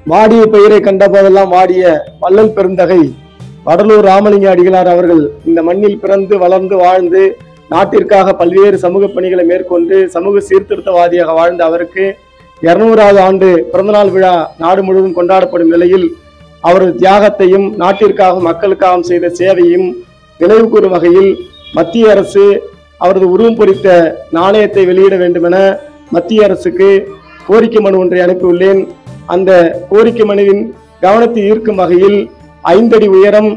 வாடிய பெயரை கண்ட போதெல்லாம் வாடிய வள்ளல் பெருந்தகை வடலூர் ராமலிங்க அடிகளார் அவர்கள் இந்த மண்ணில் பிறந்து வளர்ந்து வாழ்ந்து நாட்டிற்காக பல்வேறு சமூக பணிகளை மேற்கொண்டு சமூக சீர்திருத்தவாதியாக வாழ்ந்த அவருக்கு இருநூறாவது ஆண்டு பிறந்தநாள் விழா நாடு முழுவதும் கொண்டாடப்படும் நிலையில் அவரது தியாகத்தையும் நாட்டிற்காகவும் மக்களுக்காகவும் செய்த சேவையும் நினைவு கூறும் வகையில் மத்திய அரசு அவரது உருவம் பொறித்த நாணயத்தை வெளியிட வேண்டுமென மத்திய அரசுக்கு கோரிக்கை மனு ஒன்றை அனுப்பியுள்ளேன் அந்த கோரிக்கை மனுவின் கவனத்தை ஈர்க்கும் வகையில் ஐந்தடி உயரம்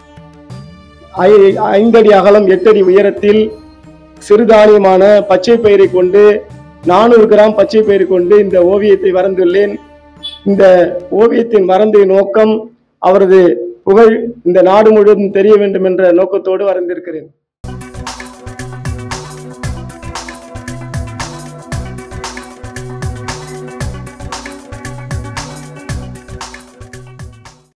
ஐ- ஐந்தடி அகலம் எட்டடி உயரத்தில் சிறுதானியமான பச்சை பயிரை கொண்டு நானூறு கிராம் பச்சை பயிரை கொண்டு இந்த ஓவியத்தை வரைந்துள்ளேன் இந்த ஓவியத்தின் வரைந்த நோக்கம் அவரது புகழ் இந்த நாடு முழுவதும் தெரிய வேண்டும் என்ற நோக்கத்தோடு வரைந்திருக்கிறேன்